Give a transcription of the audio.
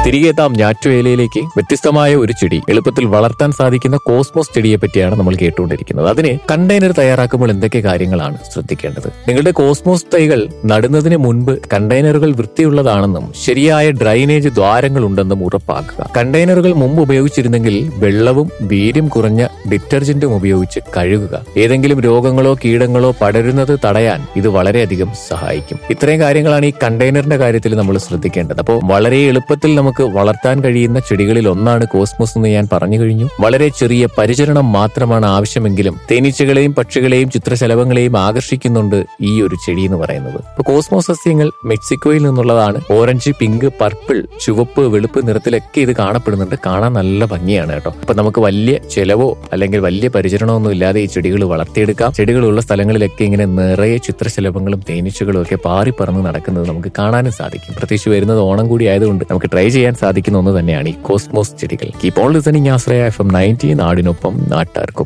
തിരികെ എത്താം ഞാറ്റുവേലയിലേക്ക് വ്യത്യസ്തമായ ഒരു ചെടി എളുപ്പത്തിൽ വളർത്താൻ സാധിക്കുന്ന കോസ്മോസ് ചെടിയെ പറ്റിയാണ് നമ്മൾ കേട്ടുകൊണ്ടിരിക്കുന്നത് അതിന് കണ്ടെയ്നർ തയ്യാറാക്കുമ്പോൾ എന്തൊക്കെ കാര്യങ്ങളാണ് ശ്രദ്ധിക്കേണ്ടത് നിങ്ങളുടെ കോസ്മോസ് തൈകൾ നടുന്നതിന് മുൻപ് കണ്ടെയ്നറുകൾ വൃത്തിയുള്ളതാണെന്നും ശരിയായ ഡ്രൈനേജ് ദ്വാരങ്ങൾ ഉണ്ടെന്നും ഉറപ്പാക്കുക കണ്ടെയ്നറുകൾ മുമ്പ് ഉപയോഗിച്ചിരുന്നെങ്കിൽ വെള്ളവും വീര്യം കുറഞ്ഞ ഡിറ്റർജന്റും ഉപയോഗിച്ച് കഴുകുക ഏതെങ്കിലും രോഗങ്ങളോ കീടങ്ങളോ പടരുന്നത് തടയാൻ ഇത് വളരെയധികം സഹായിക്കും ഇത്രയും കാര്യങ്ങളാണ് ഈ കണ്ടെയ്നറിന്റെ കാര്യത്തിൽ നമ്മൾ ശ്രദ്ധിക്കേണ്ടത് അപ്പോൾ വളരെ എളുപ്പത്തിൽ നമുക്ക് വളർത്താൻ കഴിയുന്ന ചെടികളിൽ ഒന്നാണ് കോസ്മോസ് എന്ന് ഞാൻ പറഞ്ഞു കഴിഞ്ഞു വളരെ ചെറിയ പരിചരണം മാത്രമാണ് ആവശ്യമെങ്കിലും തേനീച്ചകളെയും പക്ഷികളെയും ചിത്രശലഭങ്ങളെയും ആകർഷിക്കുന്നുണ്ട് ഈ ഒരു ചെടി എന്ന് പറയുന്നത് ഇപ്പൊ കോസ്മോസ് സസ്യങ്ങൾ മെക്സിക്കോയിൽ നിന്നുള്ളതാണ് ഓറഞ്ച് പിങ്ക് പർപ്പിൾ ചുവപ്പ് വെളുപ്പ് നിറത്തിലൊക്കെ ഇത് കാണപ്പെടുന്നുണ്ട് കാണാൻ നല്ല ഭംഗിയാണ് കേട്ടോ അപ്പൊ നമുക്ക് വലിയ ചെലവോ അല്ലെങ്കിൽ വലിയ പരിചരണമൊന്നും ഇല്ലാതെ ഈ ചെടികൾ വളർത്തിയെടുക്കാം ചെടികളുള്ള സ്ഥലങ്ങളിലൊക്കെ ഇങ്ങനെ നിറയെ ചിത്രശലഭങ്ങളും തേനീച്ചകളും ഒക്കെ പാറി പറന്ന് നടക്കുന്നത് നമുക്ക് കാണാനും സാധിക്കും പ്രത്യേകിച്ച് വരുന്നത് ഓണം കൂടി ആയതുകൊണ്ട് നമുക്ക് ട്രൈ ചെയ്യാൻ സാധിക്കുന്ന ഒന്ന് തന്നെയാണ് ഈ കോസ്മോസ് ചെടികൾ keep on listening Ashraya F M ninety നാടിനൊപ്പം നാട്ടാർക്കൊപ്പം